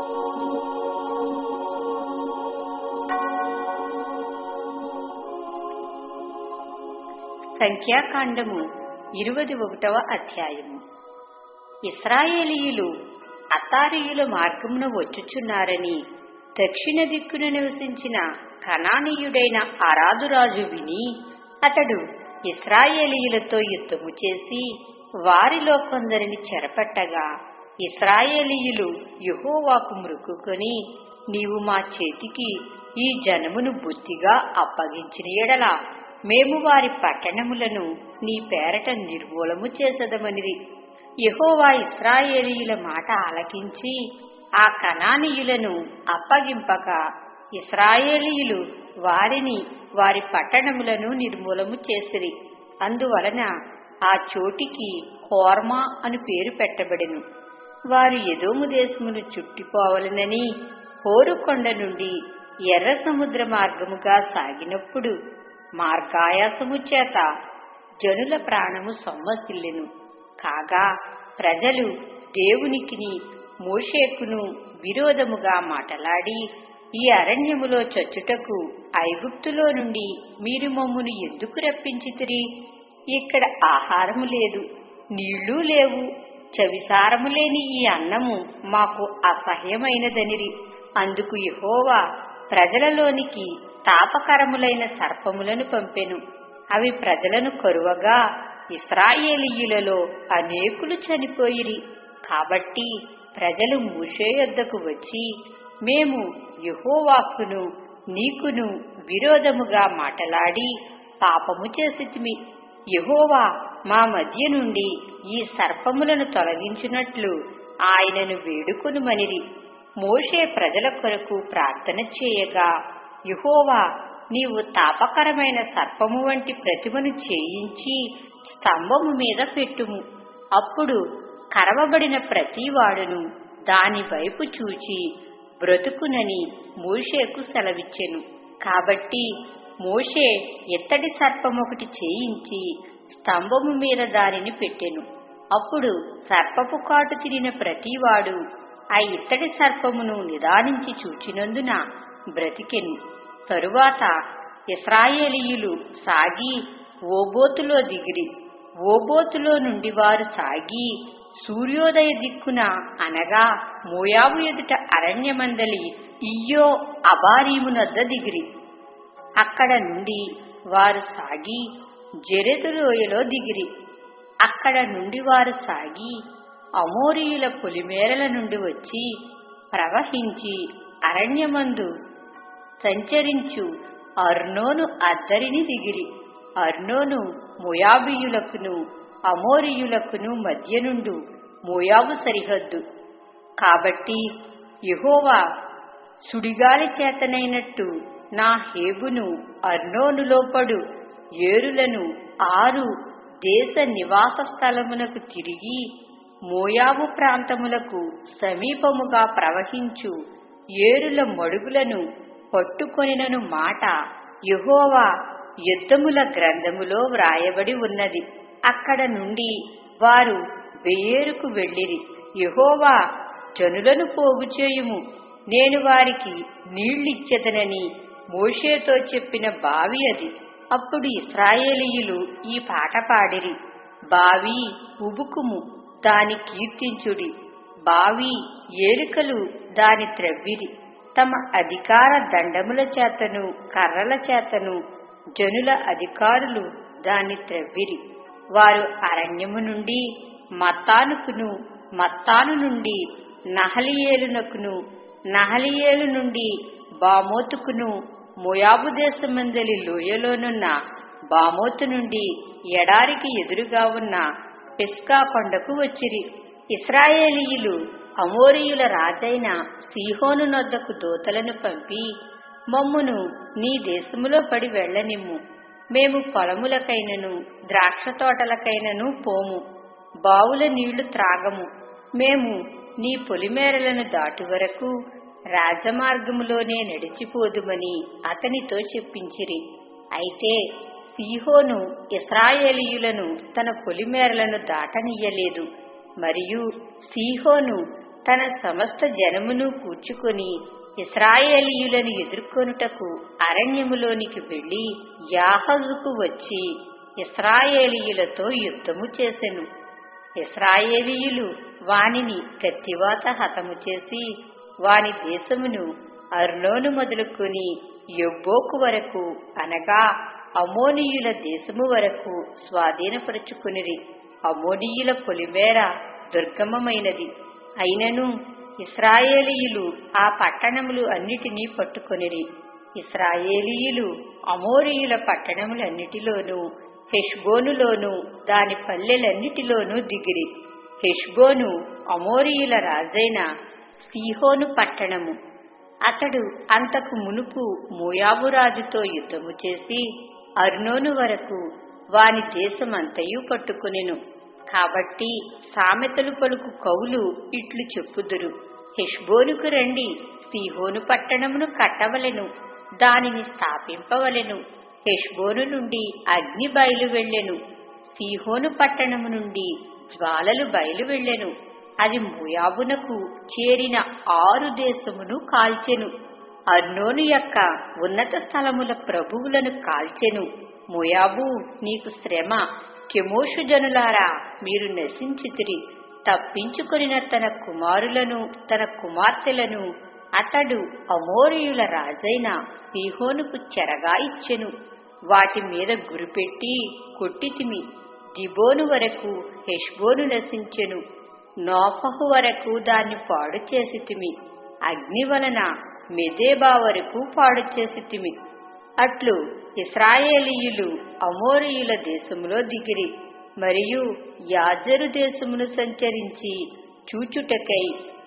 సంఖ్యాకాండము ఇరువది ఒకటవ అధ్యాయము ఇస్రాయేలీయులు అతారీయుల మార్గమున వచ్చుచున్నారని దక్షిణ దిక్కున నివసించిన కనానీయుడైన అరాదురాజు విని అతడు ఇస్రాయేలీయులతో యుద్ధము చేసి వారిలో కొందరిని చెరపట్టగా ఇస్రాయేలీయులు యెహోవాకు మృక్కుకొని నీవు మా చేతికి ఈ జనమును బుద్ధిగా అప్పగించిన ఎడల మేము వారి పట్టణములను నీ పేరట నిర్మూలము చేసదమనిది యెహోవా ఇస్రాయేలీయుల మాట ఆలకించి ఆ కనానీయులను అప్పగింపక ఇస్రాయేలీయులు వారిని వారి పట్టణములను నిర్మూలము చేసిరి అందువలన ఆ చోటికి హోర్మా అని పేరు పెట్టబడెను వారు ఎదోము దేశమును చుట్టిపోవలనని హోరుకొండ నుండి ఎర్ర సముద్ర మార్గముగా సాగినప్పుడు మార్గాయాసము చేత జనుల ప్రాణము సొమ్మసిల్లెను కాగా ప్రజలు దేవునికిని మోషేకును విరోధముగా మాటలాడి ఈ అరణ్యములో చచ్చుటకు ఐగుప్తులో నుండి మీరు మమ్మును ఎందుకు రప్పించితిరి ఇక్కడ ఆహారము లేదు నీళ్లు లేవు చవిసారము లేని ఈ అన్నము మాకు అసహ్యమైనదనిరి అందుకు యహోవా ప్రజలలోనికి తాపకరములైన సర్పములను పంపెను అవి ప్రజలను కరువగా ఇస్రాయేలీయులలో అనేకులు చనిపోయిరి కాబట్టి ప్రజలు మూషే యొద్దకు వచ్చి మేము యహోవాకును నీకును విరోధముగా మాటలాడి పాపము చేసితిమి యహోవా మా మధ్య నుండి ఈ సర్పములను తొలగించున్నట్లు ఆయనను వేడుకొనుమనిరి మోషే ప్రజల కొరకు ప్రార్థన చేయగా యహోవా నీవు తాపకరమైన సర్పము వంటి ప్రతిమను చేయించి స్తంభము మీద పెట్టుము అప్పుడు కరవబడిన ప్రతివాడును దాని వైపు చూచి బ్రతుకునని మోషేకు సెలవిచ్చెను కాబట్టి మోషే ఎత్తడి సర్పమొకటి చేయించి స్తంభము మీద దానిని పెట్టెను అప్పుడు సర్పపు కాటు తిరిగిన ప్రతివాడు ఆ ఇత్తడి సర్పమును నిదానించి చూచినందున బ్రతికెను తరువాత ఇస్రాయేలీయులు సాగి ఓబోతులో దిగిరి ఓబోతులో నుండి వారు సాగి సూర్యోదయ దిక్కున అనగా మోయాబు ఎదుట అరణ్యమందలి ఇయ్యో అబారీమునద్ద దిగిరి అక్కడ నుండి వారు సాగి జెరెదులోయలో దిగిరి అక్కడ నుండి వారు సాగి అమోరియుల పొలిమేరల నుండి వచ్చి ప్రవహించి అరణ్యమందు సంచరించు అర్నోను అద్దరిని దిగిరి అర్నోను మోయాబియులకును అమోరియులకును మధ్య నుండు మోయాబు సరిహద్దు కాబట్టి యహోవా సుడిగాలి చేతనైనట్టు నా హేబును అర్నోనులో పడు ఏరులను ఆరు దేశ నివాస స్థలమునకు తిరిగి మోయాబు ప్రాంతములకు సమీపముగా ప్రవహించు ఏరుల మడుగులను పట్టుకొనినను మాట యహోవా యుద్ధముల గ్రంథములో వ్రాయబడి ఉన్నది అక్కడ నుండి వారు బెయేరుకు వెళ్ళిరి యహోవా జనులను పోగు చేయుము నేను వారికి నీళ్లిచ్చెదనని మోషేతో చెప్పిన బావి అది అప్పుడు ఇస్రాయేలీయులు ఈ పాట పాడిరి బావి ఉబుకుము దాని కీర్తించుడి బావి ఏలికలు దాని త్రవ్విరి తమ అధికార దండముల చేతను కర్రల చేతను జనుల అధికారులు దాన్ని త్రవ్విరి వారు అరణ్యము నుండి మత్తానుకును మత్తాను నుండి నహలియేలునకును నహలియేలు నుండి బామోతుకును మోయాబు దేశమందలి లోయలోనున్న బామోతు నుండి ఎడారికి ఎదురుగా ఉన్న పిస్కా కొండకు వచ్చిరి ఇస్రాయేలీయులు అమోరియుల రాజైన సీహోను నొద్దకు దూతలను పంపి మమ్మును నీ దేశములో పడి వెళ్ళనిమ్ము మేము పొలములకైనను ద్రాక్ష తోటలకైనను పోము బావుల నీళ్లు త్రాగము మేము నీ పొలిమేరలను దాటి వరకు రాజమార్గములోనే నడిచిపోదుమని అతనితో చెప్పించిరి అయితే సీహోను ఇస్రాయేలీయులను తన పొలిమేరలను దాటనియ్యలేదు మరియు సీహోను తన సమస్త జనమును కూర్చుకొని ఇస్రాయేలీయులను ఎదుర్కొనుటకు అరణ్యములోనికి వెళ్లి యాహజుకు వచ్చి ఇస్రాయేలీయులతో యుద్ధము చేసెను ఇస్రాయేలీయులు వానిని కత్తివాత హతము చేసి వాని దేశమును అర్నోను మొదలుకొని యొబ్బోకు వరకు అనగా అమోనీయుల దేశము వరకు స్వాధీనపరుచుకునిరి అమోనీయుల పొలిమేర దుర్గమమైనది అయినను ఇస్రాయేలీయులు ఆ పట్టణములు అన్నిటినీ పట్టుకొనిరి ఇస్రాయేలీయులు అమోరీయుల పట్టణములన్నిటిలోనూ హెష్బోనులోను దాని పల్లెలన్నిటిలోనూ దిగిరి హెష్బోను అమోరీయుల రాజైన సీహోను పట్టణము అతడు అంతకు మునుపు మోయాబు రాజుతో యుద్ధము చేసి అర్నోను వరకు వాని దేశమంతయు పట్టుకునెను కాబట్టి సామెతలు పలుకు కవులు ఇట్లు చెప్పుదురు హెష్బోనుకు రండి సీహోను పట్టణమును కట్టవలెను దానిని స్థాపింపవలెను హెష్బోను నుండి అగ్ని బయలు వెళ్ళెను సీహోను పట్టణము నుండి జ్వాలలు బయలు వెళ్ళెను అది మోయాబునకు చేరిన ఆరు దేశమును కాల్చెను అర్నోను యొక్క ఉన్నత స్థలముల ప్రభువులను కాల్చెను మోయాబు నీకు శ్రమ కెమోషు జనులారా మీరు నశించితిరి తప్పించుకొనిన తన కుమారులను తన కుమార్తెలను అతడు అమోరియుల రాజైన సీహోనుకు చెరగా ఇచ్చెను వాటి మీద గురిపెట్టి కొట్టితిమి దిబోను వరకు హెష్బోను నశించెను నోఫహు వరకు దాన్ని పాడు చేసితిమి అగ్ని వలన మెదేబా వరకు పాడు చేసితిమి అట్లు ఇస్రాయేలీయులు అమోరీయుల దేశములో దిగిరి మరియు యాజరు దేశమును సంచరించి చూచుటకై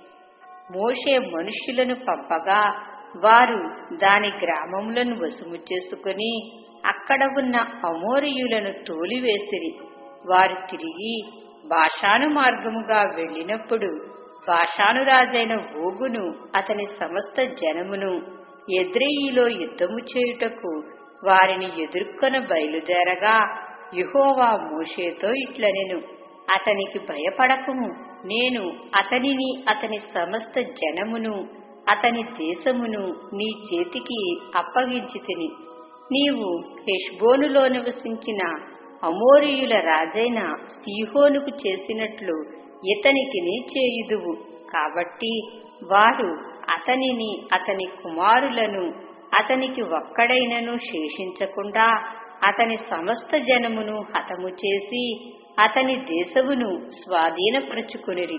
మోషే మనుష్యులను పంపగా వారు దాని గ్రామములను వసుము చేసుకుని అక్కడ ఉన్న అమోరియులను తోలివేసిరి వారు తిరిగి భాషాను మార్గముగా వెళ్ళినప్పుడు భాషాను రాజైన ఓగును అతని సమస్త జనమును ఎద్రెయిలో యుద్ధము చేయుటకు వారిని ఎదుర్కొన బయలుదేరగా యుహోవా మోషేతో ఇట్లనెను అతనికి భయపడకము నేను అతనిని అతని సమస్త జనమును అతని దేశమును నీ చేతికి అప్పగించి తిని నీవు హెష్బోనులో నివసించిన అమోరియుల రాజైన సీహోనుకు చేసినట్లు ఇతనికి చేయుదువు కాబట్టి వారు అతనిని అతని కుమారులను అతనికి ఒక్కడైనను శేషించకుండా అతని సమస్త జనమును హతము చేసి అతని దేశమును స్వాధీనపరుచుకునిరి